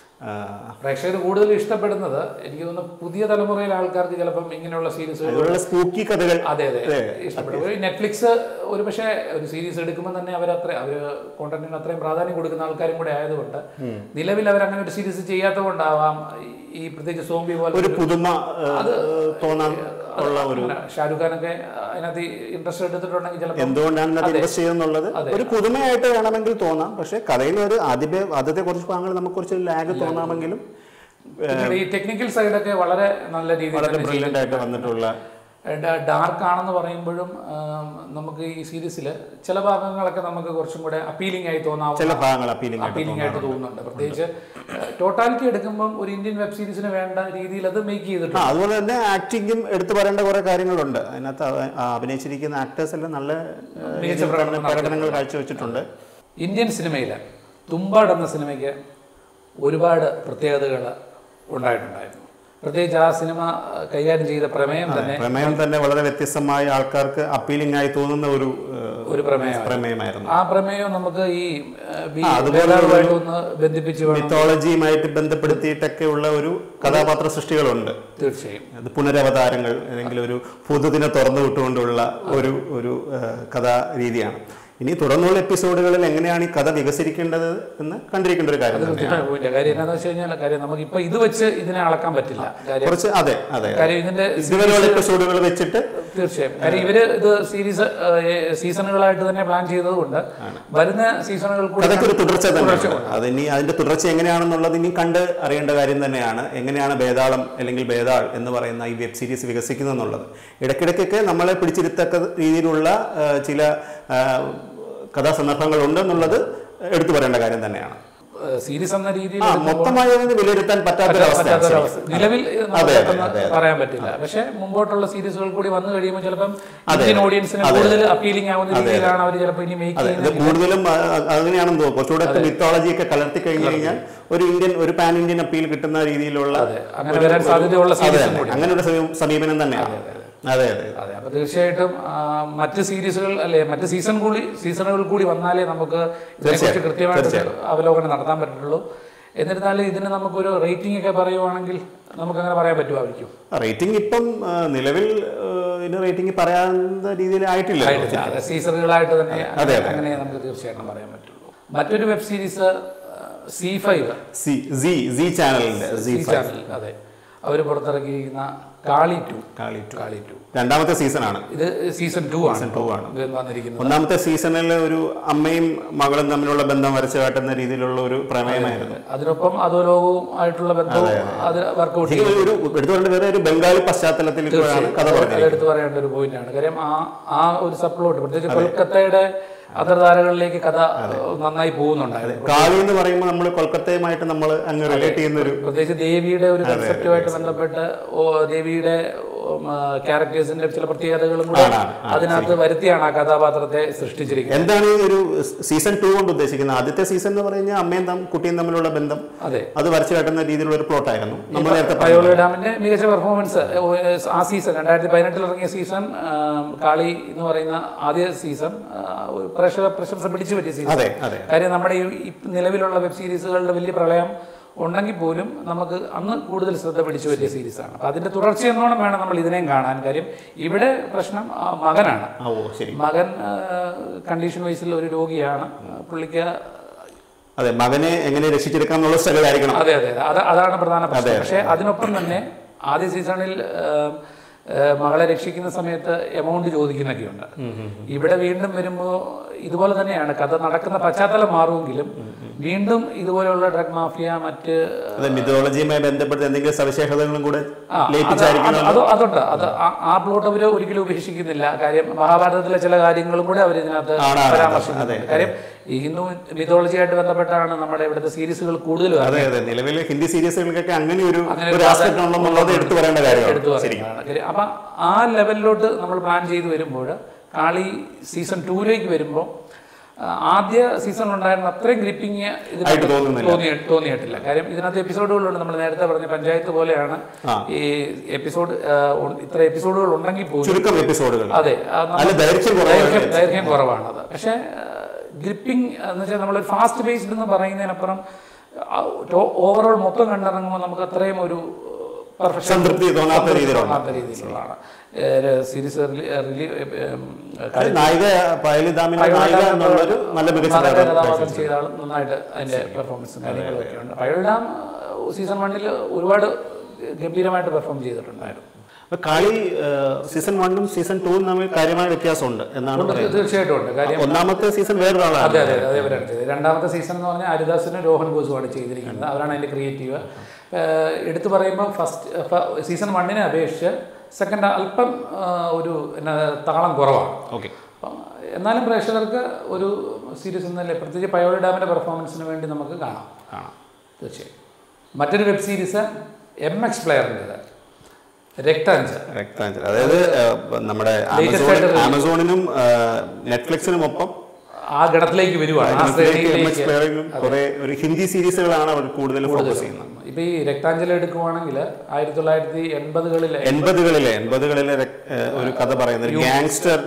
പ്രേക്ഷകർ കൂടുതൽ ഇഷ്ടപ്പെടുന്നത് എനിക്ക് തോന്നുന്നു പുതിയ തലമുറയിലെ ആൾക്കാർക്ക് ചിലപ്പം ഇങ്ങനെയുള്ള സീരീസുകൾ അതുപോലുള്ള സ്പൂക്കി കഥകൾ അതെ അതെ ഇഷ്ടപ്പെടും ഒരു നെറ്റ്ഫ്ലിക്സ് ഒരു പക്ഷേ ഒരു സീരീസ് എടുക്കുമ്പോൾ തന്നെ അവർ അത്ര അവർ കോണ്ടന്റിന് അത്രയും പ്രാധാന്യം കൊടുക്കുന്ന ആൾക്കാരും കൂടെ ആയതുകൊണ്ട് നിലവിൽ അവർ അങ്ങനെ ഒരു സീരീസ് ചെയ്യാത്തത് കൊണ്ടാവാം ഈ- ഈ പ്രത്യേകിച്ച് സോംബി പോലെ ഒരു പുതുമ ഏഹ്, തോന്നാൻ ഉള്ള ഒരു അങ്ങനെ ഷാരൂഖ് ഖാനൊക്കെ അതിനകത്ത് ഇൻട്രസ്റ്റ് എടുത്തിട്ടുണ്ടെങ്കിൽ ചിലപ്പോൾ എന്തുകൊണ്ടാണ് അത് ഇൻവെസ്റ്റ് ചെയ്യുന്നുള്ളത് ഒരു പുതുമയായിട്ട് വേണമെങ്കിൽ തോന്നാം പക്ഷെ കഥയിൽ ഒരു ആദ്യമേ ആദ്യത്തെ കുറച്ച് ഭാഗങ്ങൾ നമുക്ക് കുറച്ച് ലാഗ് തോന്നാമെങ്കിലും പിന്നീട് ഈ ടെക്നിക്കൽ സൈഡൊക്കെ വളരെ നല്ല രീതിയിൽ വളരെ ബ്രില്യൻ്റ് ആയിട്ട് വന്നിട്ടുള്ള ഡാർക്ക് ആണെന്ന് പറയുമ്പോഴും ആം, നമുക്ക് ഈ സീരീസിൽ ചില ഭാഗങ്ങളൊക്കെ നമുക്ക് കുറച്ചും കൂടെ അപ്പീലിംഗ് ആയി തോന്നാവുന്ന ചില ഭാഗങ്ങൾ അപ്പീലിംഗ് ആയിട്ട് അപ്പീലിംഗ് ആയിട്ട് തോന്നുന്നുണ്ട് പ്രത്യേകിച്ച് ടോട്ടാലിറ്റി എടുക്കുമ്പം ഒരു ഇന്ത്യൻ വെബ് സീരീസിന് വേണ്ട രീതിയിൽ അത് മേക്ക് ആ ചെയ്തിട്ടുണ്ട് അതുപോലെ തന്നെ ആക്ടിങ്ങും എടുത്തു പറയേണ്ട കുറെ കാര്യങ്ങളുണ്ട് അതിനകത്ത് അവ- ആ അഭിനയിച്ചിരിക്കുന്ന ആക്ടേഴ്സ് എല്ലാം നല്ല ഏഹ്, മികച്ച രീതിയിൽ തന്നെ പ്രകടനങ്ങൾ കാഴ്ചവെച്ചിട്ടുണ്ട് ഇന്ത്യൻ സിനിമയിൽ തുമ്പാട് എന്ന സിനിമയ്ക്ക് ഒരുപാട് പ്രത്യേകതകൾ ഉണ്ടായിട്ടുണ്ടായിരുന്നു പ്രത്യേകിച്ച് ആ സിനിമ കൈകാര്യം ചെയ്ത പ്രമേയം തന്നെ പ്രമേയം തന്നെ വളരെ വ്യത്യസ്തമായ ആൾക്കാർക്ക് അപ്പീലിംഗ് ആയി തോന്നുന്ന ഒരു ഏഹ്, ഒരു പ്രമേയം പ്രമേയമായിരുന്നു ആ പ്രമേയം നമുക്ക് ഈ ഏഹ്, ബി- അതുപോലെ വേദാളുമായിട്ട് ഒന്ന് ബന്ധിപ്പിച്ച് വേണം മിത്തോളജിയുമായിട്ട് ബന്ധപ്പെടുത്തിയിട്ടൊക്കെ ഉള്ള ഒരു കഥാപാത്ര സൃഷ്ടികളുണ്ട് തീർച്ചയായും അത് പുനരവതാരങ്ങൾ അല്ലെങ്കിൽ ഒരു പൊതുദിനെ തുറന്നു വിട്ടുകൊണ്ടുള്ള ഒരു ഒരു ഏഹ്, കഥാ രീതിയാണ് ഇനി തുടർന്നുള്ള എപ്പിസോഡുകളിൽ എങ്ങനെയാണ് ഈ കഥ വികസിക്കേണ്ടത് എന്ന് കണ്ടിരിക്കേണ്ട ഒരു കാര്യം തന്നെയാണ് കൃത്യമായ പോയിന്റ് കാര്യം എന്താണെന്ന് വെച്ച് കഴിഞ്ഞാൽ കാര്യം നമുക്ക് ഇപ്പൊ ഇത് വെച്ച് ഇതിനെ അളക്കാൻ പറ്റില്ല കാര്യം കുറച്ച് അതെ അതെ കാര്യം ഇതിന്റെ ഇതുവരെയുള്ള എപ്പിസോഡുകൾ വെച്ചിട്ട് തീർച്ചയായും കാര്യം ഇവര് ഇത് സീരീസ് സീസണുകളായിട്ട് തന്നെ പ്ലാൻ ചെയ്തതുകൊണ്ട് വരുന്ന സീസണുകൾ കൂടി കഥയ്ക്ക് ഒരു തുടർച്ച തന്നെ അത് ഇനി അതിന്റെ തുടർച്ച എങ്ങനെയാണെന്നുള്ളത് ഇനി കണ്ട് അറിയേണ്ട കാര്യം തന്നെയാണ് എങ്ങനെയാണ് ഭേദാളം അല്ലെങ്കിൽ ഭേദാൾ എന്ന് പറയുന്ന ഈ വെബ് സീരീസ് വികസിക്കുന്നത് എന്നുള്ളത് ഇടയ്ക്കിടയ്ക്കൊക്കെ നമ്മളെ പിടിച്ചിരുത്തക്ക രീതിയിലുള്ള ആ, ചില ആ, കഥാസന്ദർഭങ്ങൾ ഉണ്ടെന്നുള്ളത് എടുത്തു പറയേണ്ട കാര്യം തന്നെയാണ് സീരീസ് എന്ന രീതിയിൽ ആ മൊത്തമായി അതിന് വിലയിരുത്താൻ പറ്റാത്തൊരവസ്ഥയാണ് പറ്റാത്തൊരവസ്ഥ. നിലവിൽ നമുക്ക് അതെ, പെട്ടെന്ന് അതെ, പറയാൻ പറ്റില്ല പക്ഷെ മുമ്പോട്ടുള്ള സീരീസുകൾ കൂടി വന്നു കഴിയുമ്പോൾ ചിലപ്പം ഇന്ത്യൻ ഓഡിയൻസിന് കൂടുതൽ അപ്പീലിംഗ് ആവുന്ന രീതിയിലാണ് അവർ ചിലപ്പോൾ ഇനി മേക്ക് അതെ ഇത് കൂടുതലും ആ, അങ്ങനെയാണെന്ന് തോന്നുന്നു കുറച്ചുകൂടെ മിത്തോളജി ഒക്കെ കലർത്തി കഴിഞ്ഞു കഴിഞ്ഞാൽ ഒരു ഇന്ത്യൻ ഒരു പാൻ ഇന്ത്യൻ അപ്പീൽ കിട്ടുന്ന രീതിയിലുള്ള അങ്ങനെ വരാൻ സാധ്യതയുള്ള അതെ സീരീസും അതെ. കൂടി അങ്ങനെ ഒരു സമീ- സമീപനം തന്നെയാണ് അതെ അതെ അതെ അപ്പൊ തീർച്ചയായിട്ടും ആ, മറ്റ് സീരീസുകൾ അല്ലെ മറ്റ് സീസൺ കൂടി സീസണുകൾ കൂടി വന്നാലേ നമുക്ക് ഇതിനെക്കുറിച്ച് കൃത്യമായിട്ട് അവലോകനം നടത്താൻ പറ്റുള്ളൂ എന്നിരുന്നാലും ഇതിന് നമുക്കൊരു റേറ്റിംഗ് ഒക്കെ പറയുവാണെങ്കിൽ നമുക്ക് അങ്ങനെ പറയാൻ പറ്റുമായിരിക്കും റേറ്റിംഗ് ഇപ്പം ആ, നിലവിൽ ആ, ഇതിന് റേറ്റിംഗ് പറയാവുന്ന രീതിയിൽ ആയിട്ടില്ല ആയിട്ടില്ല അത് സീസണുകളായിട്ട് തന്നെ അങ്ങനെ നമുക്ക് തീർച്ചയായിട്ടും പറയാൻ പറ്റുള്ളൂ മറ്റൊരു web series Zee five Zee Zee Zee ചാനലിന്റെ സി സി ചാനൽ അതെ അവർ പുറത്തിറക്കിയിരിക്കുന്ന Kaali two Kaali two Kaali two രണ്ടാമത്തെ സീസണാണ് ഇത് സീസൺ ടു ആണ് ടു ആണ് ഇത് വന്നിരിക്കുന്നത് ഒന്നാമത്തെ സീസണിൽ ഒരു അമ്മയും മകളും തമ്മിലുള്ള ബന്ധം വരച്ചു കാട്ടുന്ന രീതിയിലുള്ള ഒരു പ്രമേയമായിരുന്നു അതിനൊപ്പം അധോലോകവും ആയിട്ടുള്ള ബന്ധവും അത് വർക്കൗട്ട് ഇത് ഒരു എടുത്തു പറഞ്ഞ വേറെ ഒരു ബംഗാളി പശ്ചാത്തലത്തിൽ ഇപ്പോഴാണ് കഥ പറഞ്ഞത് എടുത്തു പറയേണ്ട ഒരു പോയിന്റാണ് കാര്യം ആ ആ ഒരു സപ്ലോട്ട് പ്രത്യേകിച്ച് കൊൽക്കത്തയുടെ അതർധാരകളിലേക്ക് കഥ നന്നായി പോകുന്നുണ്ടായിരുന്നു കാളി എന്ന് പറയുമ്പോൾ നമ്മൾ കൊൽക്കത്തയുമായിട്ട് നമ്മൾ അങ്ങ് റിലേറ്റ് ചെയ്യുന്ന ഒരു പ്രത്യേകിച്ച് ദേവിയുടെ ഒരു കൺസെപ്റ്റുമായിട്ട് ബന്ധപ്പെട്ട് ഓ ദേവിയുടെ ഓ, ക്യാരക്ടേഴ്സിന്റെ ചില പ്രത്യേകതകളും കൂടെ ആണ്, ആണ്. ആ, അതിനകത്ത് വരുത്തിയാണ് ആ കഥാപാത്രത്തെ സൃഷ്ടിച്ചിരിക്കുന്നത് എന്താണ് ഈ ഒരു സീസൺ ടു കൊണ്ട് ഉദ്ദേശിക്കുന്നത് ആദ്യത്തെ സീസൺ എന്ന് പറഞ്ഞാൽ അമ്മയും തം കുട്ടിയും തമ്മിലുള്ള ബന്ധം അതെ അത് വരച്ചു കാട്ടുന്ന രീതിയിലുള്ള ഒരു പ്ലോട്ടായിരുന്നു നമ്മൾ നേരത്തെ പറഞ്ഞത്. പയോള ഡാമിന്റെ മികച്ച പെർഫോമൻസ് ആ സീസൺ രണ്ടായിരത്തി പതിനെട്ടിൽ ഇറങ്ങിയ സീസൺ കാളി എന്ന് പറയുന്ന ആദ്യ സീസൺ പ്രേക്ഷക പ്രശംസ പിടിച്ചു പറ്റിയ സീസൺ അതെ അതെ കാര്യം നമ്മുടെ ഈ ഈ നിലവിലുള്ള വെബ് സീരീസുകളുടെ വലിയ പ്രളയം ഉണ്ടെങ്കിൽ പോലും നമുക്ക് അന്ന് കൂടുതൽ ശ്രദ്ധ പിടിച്ചു പറ്റിയ സീരീസാണ് അപ്പം അതിന്റെ തുടർച്ചയെന്നോണം വേണം നമ്മൾ ഇതിനെയും കാണാൻ കാര്യം ഇവിടെ പ്രശ്നം ആ, മകനാണ് ആ ഓ ശരി മകൻ കണ്ടീഷൻ വൈസിൽ ഒരു രോഗിയാണ് പുള്ളിക്ക് അതെ മകനെ എങ്ങനെ രക്ഷിച്ചെടുക്കാം എന്നുള്ള സ്ഥലമായിരിക്കണം അതെ അതെ അതെ. അത് അതാണ് പ്രധാന പ്രശ്നം പക്ഷേ അതിനൊപ്പം തന്നെ ആദ്യ സീസണിൽ ഏം, ഏ, മകളെ രക്ഷിക്കുന്ന സമയത്ത് എമൗണ്ട് ചോദിക്കുന്നൊക്കെയുണ്ട് ഇവിടെ വീണ്ടും വരുമ്പോൾ ഇതുപോലെ തന്നെയാണ് കഥ നടക്കുന്ന പശ്ചാത്തലം മാറുമെങ്കിലും വീണ്ടും ഇതുപോലെയുള്ള ഡ്രഗ് മാഫിയ മറ്റ് അതെ മിഥോളജിയുമായി ബന്ധപ്പെട്ട എന്തെങ്കിലും സവിശേഷതകളും കൂടെ ആ, അത് ലയിപ്പിച്ചായിരിക്കണം അത് അത് അതുണ്ട് അത് ആ- ആ പ്ലോട്ട് അവർ ഒരിക്കലും ഉപേക്ഷിക്കുന്നില്ല കാര്യം മഹാഭാരതത്തിലെ ചില കാര്യങ്ങളും കൂടെ അവർ ഇതിനകത്ത് ആണ്, ആണ്, പരാമർശിക്കുന്നുണ്ട് കാര്യം ഈ ഹിന്ദു മിഥോളജിയായിട്ട് ബന്ധപ്പെട്ടാണ് നമ്മുടെ ഇവിടുത്തെ സീരീസുകൾ കൂടുതലും അതെ അതെ നിലവിലെ ഹിന്ദി സീരീസുകൾക്കൊക്കെ അങ്ങനെ ഒരു അങ്ങനെ ഒരു ആസ്പെക്ട് ഉണ്ടെന്നുള്ളത് എടുത്തു പറയേണ്ട കാര്യമാണ് എടുത്തു പറയുന്നതാണ് കാര്യം അപ്പം ആ ലെവലിലോട്ട് നമ്മൾ പ്ലാൻ ചെയ്ത് വരുമ്പോൾ കാളി സീസൺ ടൂവിലേക്ക് വരുമ്പോൾ ആദ്യ സീസണിലുണ്ടായിരുന്ന അത്രയും ഗ്രിപ്പിങ് ആയിട്ട് തോന്നുന്നില്ല. തോന്നി തോന്നിയിട്ടില്ല കാര്യം ഇതിനകത്ത് എപ്പിസോഡുകളുണ്ട് നമ്മൾ നേരത്തെ പറഞ്ഞ പഞ്ചായത്ത് പോലെയാണ് ഈ എപ്പിസോഡ് ഇത്ര എപ്പിസോഡുകൾ ഉണ്ടെങ്കിൽ പോലും ചുരുക്കം എപ്പിസോഡുകൾ അതെ ആ നമ്മ- അല്ല ദൈർഘ്യം കുറവാണ് ദൈർഘ്യം ദൈർഘ്യം കുറവാണത് പക്ഷേ ഗ്രിപ്പിംഗ് എന്ന് വെച്ചാൽ നമ്മൾ ഫാസ്റ്റ് ബേസ്ഡ് എന്ന് പറയുന്നതിനപ്പുറം ഓവറോൾ മൊത്തം കണ്ടിറങ്ങുമ്പോൾ നമുക്ക് അത്രയും ഒരു പെർഫെക്ഷൻ സംതൃപ്തി തോന്നാത്ത രീതിയിലുള്ള തോന്നാത്ത രീതിയിലുള്ളതാണ് സീരീസ് അത് നായിക പയലിദാമിന്റെ നായിക എന്നുള്ളൊരു നല്ല മികച്ച കഥാപാത്രം ചെയ്ത ആൾ നന്നായിട്ട് അതിന്റെ പെർഫോമൻസും കാര്യങ്ങളും ഒക്കെ ഉണ്ട് പഴയടാം സീസൺ വണ്ണിൽ ഒരുപാട് ഗംഭീരമായിട്ട് പെർഫോം ചെയ്തിട്ടുണ്ടായിരുന്നു അപ്പൊ കാളി സീസൺ വണ്ണും സീസൺ ടൂവും തമ്മിൽ കാര്യമായ വ്യത്യാസമുണ്ട് എന്നാണ് പറയുന്നത് തീർച്ചയായിട്ടും ഉണ്ട് കാര്യം ഒന്നാമത്തെ സീസൺ വേറൊരാളാണ് അതെ അതെ അതെ അവരാണ് ചെയ്തത് രണ്ടാമത്തെ സീസൺ എന്ന് പറഞ്ഞാൽ ഹരിദാസിനും രോഹൻ ബോസുമാണ് ചെയ്തിരിക്കുന്നത് അവരാണ് അതിൻ്റെ ക്രിയേറ്റീവ് എടുത്തു പറയുമ്പോൾ ഫസ്റ്റ് സീസൺ വണ്ണിനെ അപേക്ഷിച്ച് സെക്കൻഡ് അല്പം ആ, ഒരു എന്നാ താളം കുറവാണ് ഓക്കെ അപ്പം എന്നാലും പ്രേക്ഷകർക്ക് ഒരു സീരീസ് എന്നല്ലേ പ്രത്യേകിച്ച് പയോളി ഡാമിൻ്റെ പെർഫോമൻസിന് വേണ്ടി നമുക്ക് കാണാം കാണാം തീർച്ചയായും മറ്റൊരു വെബ് സീരീസ് എം എക്സ് പ്ലെയറിൻ്റെത് രക്താഞ്ച് രക്താഞ്ജലി അതായത് ഏഹ്, നമ്മുടെ Latest ആമസോൺ ആയിട്ട് ആമസോണിനും ഏഹ്, നെറ്റ്ഫ്ലിക്സിനും ഒപ്പം ആ ഗണത്തിലേക്ക് വരുവാണ് ആ എം ശ്രേണിയിലേക്ക് എക്സ് പ്ലെയറിലും കുറെ ഒരു ഹിന്ദി സീരീസുകളാണ് അവർ കൂടുതൽ ഫോക്കസ് ചെയ്യുന്നത് ഇപ്പൊ ഈ രക്താഞ്ജലി എടുക്കുവാണെങ്കിൽ ആയിരത്തി തൊള്ളായിരത്തി എൺപതുകളിലെ എൺപതുകളിലെ എൺപതുകളിലെ രക്- ഏഹ്, ഒരു കഥ പറയുന്ന ഒരു ഗ്യാങ്സ്റ്റർ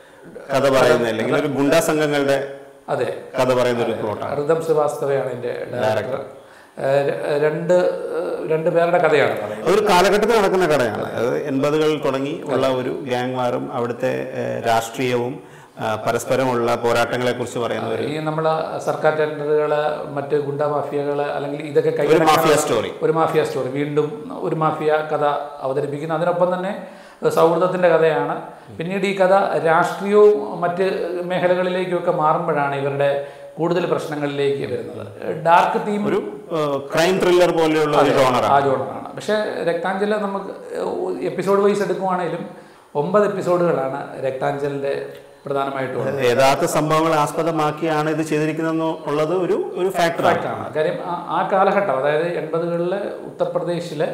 കഥ പറയുന്ന അല്ലെങ്കിൽ ഒരു ഗുണ്ടാ സംഘങ്ങളുടെ അതെ കഥ പറയുന്ന ഒരു പ്ലോട്ടാണ് ഋതം ശ്രീവാസ്തവയാണ് എൻ്റെ ഡയറക്ടർ ഏഹ് രണ്ട് ഏഹ് രണ്ട് പേരുടെ കഥയാണ് പറയുന്നത് ഒരു കാലഘട്ടത്തിൽ നടക്കുന്ന കഥയാണ് അത് എൺപതുകളിൽ തുടങ്ങി ഉള്ള ഒരു ഗ്യാങ് വാറും അവിടുത്തെ ഏഹ്, രാഷ്ട്രീയവും ആ, പരസ്പരമുള്ള പോരാട്ടങ്ങളെ കുറിച്ച് പറയുന്ന ഒരു ഈ നമ്മളെ സർക്കാർ ടെൻഡറുകള് മറ്റ് ഗുണ്ട മാഫിയകള് അല്ലെങ്കിൽ ഇതൊക്കെ ഒരു കൈകാര്യം മാഫിയ സ്റ്റോറി ഒരു മാഫിയ സ്റ്റോറി വീണ്ടും ഒരു മാഫിയ കഥ അവതരിപ്പിക്കുന്നു അതിനൊപ്പം തന്നെ സൗഹൃദത്തിൻ്റെ കഥയാണ് പിന്നീട് ഈ കഥ രാഷ്ട്രീയവും മറ്റ് മേഖലകളിലേക്കുമൊക്കെ മാറുമ്പോഴാണ് ഇവരുടെ കൂടുതൽ പ്രശ്നങ്ങളിലേക്ക് വരുന്നത് ഡാർക്ക് തീം ഒരു ക്രൈം ത്രില്ലർ പോലെയുള്ള ഒരു ജോണറാണ് ആ ജോണറാണ് പക്ഷേ രക്താഞ്ജല നമുക്ക് എപ്പിസോഡ് വൈസ് എടുക്കുവാണെങ്കിലും ഒമ്പത് എപ്പിസോഡുകളാണ് രക്താഞ്ജലിൻ്റെ പ്രധാനമായിട്ടും ഉള്ളത്. യഥാർത്ഥ സംഭവങ്ങൾ ആസ്പദമാക്കിയാണ് ഇത് ചെയ്തിരിക്കുന്നത് ഉള്ളത് ഒരു ഒരു ഫാക്ടറാണ് ആണ് കാര്യം ആ- ആ കാലഘട്ടം അതായത് എൺപതുകളിലെ ഉത്തർപ്രദേശിലെ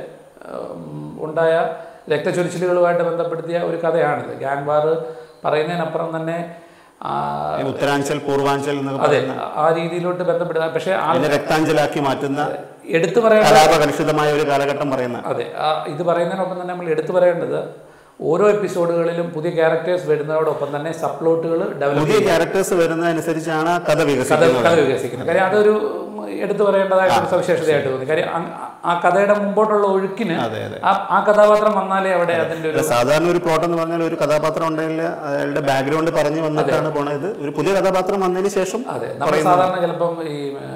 ഉം, ഉണ്ടായ രക്തചൊരിച്ചിലുകളുമായിട്ട് ബന്ധപ്പെടുത്തിയ ഒരു കഥയാണിത് ഗ്യാങ് വാർ പറയുന്നതിനപ്പുറം തന്നെ ആ, ഉത്തരാഞ്ചൽ പൂർവാഞ്ചൽ എന്നൊക്കെ അതെ പറയുന്ന ആ രീതിയിലോട്ട് ബന്ധപ്പെടുക പക്ഷേ ആ അതിനെ രക്താഞ്ചലാക്കി മാറ്റുന്ന എടുത്തു പറയേണ്ട കലാപകലുഷിതമായ ഒരു കാലഘട്ടം പറയുന്ന അതെ ആ ഇത് പറയുന്നതിനൊപ്പം തന്നെ നമ്മൾ എടുത്തു പറയേണ്ടത് ഓരോ എപ്പിസോഡുകളിലും പുതിയ ക്യാരക്ടേഴ്സ് വരുന്നതോടൊപ്പം തന്നെ സബ്പ്ലോട്ടുകൾ ഡെവലപ്പ് പുതിയ ക്യാരക്ടേഴ്സ് വരുന്നതനുസരിച്ചാണ് കഥ കഥ വികസിക്കുന്നത് കഥ വികസിക്കുന്നത് കാര്യം അതൊരു എടുത്തു പറയേണ്ടതായിട്ട് ഒരു സവിശേഷതയായിട്ട് തോന്നി കാര്യം അങ് ആ കഥയുടെ മുമ്പോട്ടുള്ള ഒഴുക്കിന് അതെ അതെ ആ ആ കഥാപാത്രം വന്നാലേ അവിടെ അതിന്റെ ഒരു അല്ല, സാധാരണ ഒരു പ്ലോട്ട് എന്ന് പറഞ്ഞാൽ ഒരു കഥാപാത്രം ഉണ്ടെങ്കിൽ അയാളുടെ ബാക്ക്ഗ്രൗണ്ട് പറഞ്ഞു വന്നിട്ടാണ് പോണത് ഒരു പുതിയ കഥാപാത്രം വന്നതിന് ശേഷം അതെ നമ്മൾ സാധാരണ ചിലപ്പം ഈ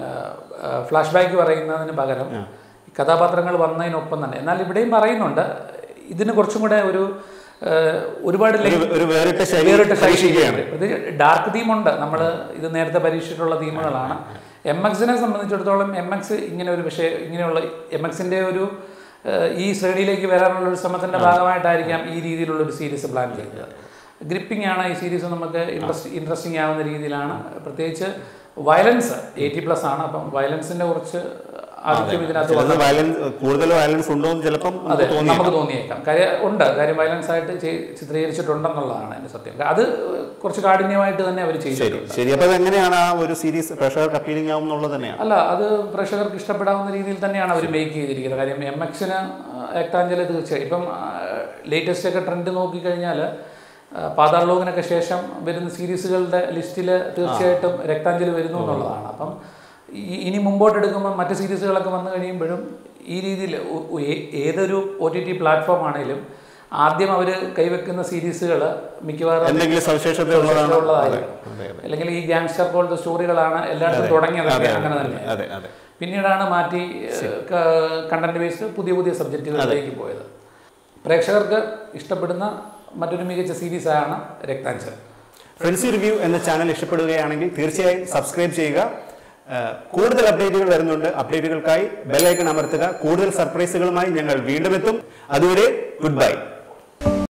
ഫ്ലാഷ് ബാക്ക് പറയുന്നതിന് പകരം ഈ കഥാപാത്രങ്ങൾ വന്നതിനൊപ്പം തന്നെ എന്നാൽ ഇവിടെയും പറയുന്നുണ്ട് ഇതിന് കുറച്ചും കൂടെ ഒരു ആ, ഒരുപാട് ലെ- ഒരു- ഒരു വേറിട്ട ശൈലി വേറിട്ട പരീക്ഷിക്കുകയാണ്. ശൈലിയാണ് ഡാർക്ക് തീമുണ്ട് നമ്മൾ ഇത് നേരത്തെ പരീക്ഷിച്ചിട്ടുള്ള തീമുകളാണ് എം എക്സിനെ സംബന്ധിച്ചിടത്തോളം എം എക്സ് ഇങ്ങനെ ഒരു വിഷയം ഇങ്ങനെയുള്ള എം എക്സിന്റെ ഒരു ഏഹ്, ഈ ശ്രേണിയിലേക്ക് വരാനുള്ള ഒരു ശ്രമത്തിന്റെ ഭാഗമായിട്ടായിരിക്കാം ഈ രീതിയിലുള്ള ഒരു സീരീസ് പ്ലാൻ ചെയ്തത് ഗ്രിപ്പിംഗ് ആണ് ഈ സീരീസ് നമുക്ക് ഇൻട്രസ്റ്റ് ഇൻട്രസ്റ്റിംഗ് ആവുന്ന രീതിയിലാണ് പ്രത്യേകിച്ച് വയലൻസ് എയ്റ്റി പ്ലസ് ആണ് അപ്പം വയലൻസിന്റെ കുറച്ച് ആധിക്യം ഇതിനകത്ത് ചിലത് വയലൻസ് കൂടുതൽ വയലൻസ് ഉണ്ടോ എന്ന് ചിലപ്പം അതെ നമുക്ക് തോന്നി നമുക്ക് തോന്നിയേക്കാം കാര്യം ഉണ്ട് കാര്യം വയലൻസ് ആയിട്ട് ചെയ്- ചിത്രീകരിച്ചിട്ടുണ്ടെന്നുള്ളതാണ് എൻ്റെ സത്യം അത് കുറച്ച് കാഠിന്യമായിട്ട് തന്നെ അവർ ശരി ചെയ്തിട്ടുണ്ട് ശരി അപ്പൊ എങ്ങനെയാണ് ആ ഒരു സീരീസ് പ്രേക്ഷകർക്ക് അപ്പീലിംഗ് ആവും എന്നുള്ളത് തന്നെയാണ് അല്ല അത് പ്രേക്ഷകർക്ക് ഇഷ്ടപ്പെടാവുന്ന രീതിയിൽ തന്നെയാണ് അവർ മേക്ക് ചെയ്തിരിക്കുന്നത് കാര്യം എം എക്സിന് ഏക്താഞ്ചല് തീർച്ചയായും ഇപ്പം ലേറ്റസ്റ്റ് ഒക്കെ ട്രെൻഡ് നോക്കിക്കഴിഞ്ഞാൽ പാതാളലോകനൊക്കെ ശേഷം വരുന്ന സീരീസുകളുടെ ലിസ്റ്റിൽ തീർച്ചയായിട്ടും രക്താഞ്ജലി വരുന്നു എന്നുള്ളതാണ് അപ്പം ഈ- ഇനി മുമ്പോട്ട് എടുക്കുമ്പോൾ മറ്റ് സീരീസുകളൊക്കെ വന്നു കഴിയുമ്പോഴും ഈ രീതിയിൽ ഒ- ഒ- ഏ- ഏതൊരു ഒ ടി ടി പ്ലാറ്റ്ഫോം ആണെങ്കിലും ആദ്യം അവർ കൈവെക്കുന്ന സീരീസുകൾ മിക്കവാറും എന്തെങ്കിലും സവിശേഷത ഉള്ളതാണ് ഉള്ളതായിരിക്കും അതെ അതെ അല്ലെങ്കിൽ ഈ ഗ്യാങ്സ്റ്റർ പോലത്തെ സ്റ്റോറികളാണ് എല്ലായിടത്തും തുടങ്ങിയതൊക്കെ അങ്ങനെ തന്നെ അതെ അതെ പിന്നീടാണ് മാറ്റി കണ്ടന്റ് ബേസ്ഡ് പുതിയ പുതിയ സബ്ജക്റ്റുകളിലേക്ക് പോയത് പ്രേക്ഷകർക്ക് ഇഷ്ടപ്പെടുന്ന മറ്റൊരു മികച്ച സീരീസാണ് രക്താഞ്ചൽ ഫ്രണ്ട്സി റിവ്യൂ എന്ന ചാനൽ ഇഷ്ടപ്പെടുകയാണെങ്കിൽ തീർച്ചയായും സബ്സ്ക്രൈബ് ചെയ്യുക ആ, കൂടുതൽ അപ്ഡേറ്റുകൾ വരുന്നുണ്ട് അപ്ഡേറ്റുകൾക്കായി ബെല്ലൈക്കൺ അമർത്തുക കൂടുതൽ സർപ്രൈസുകളുമായി ഞങ്ങൾ വീണ്ടും എത്തും അതുവരെ ഗുഡ് ബൈ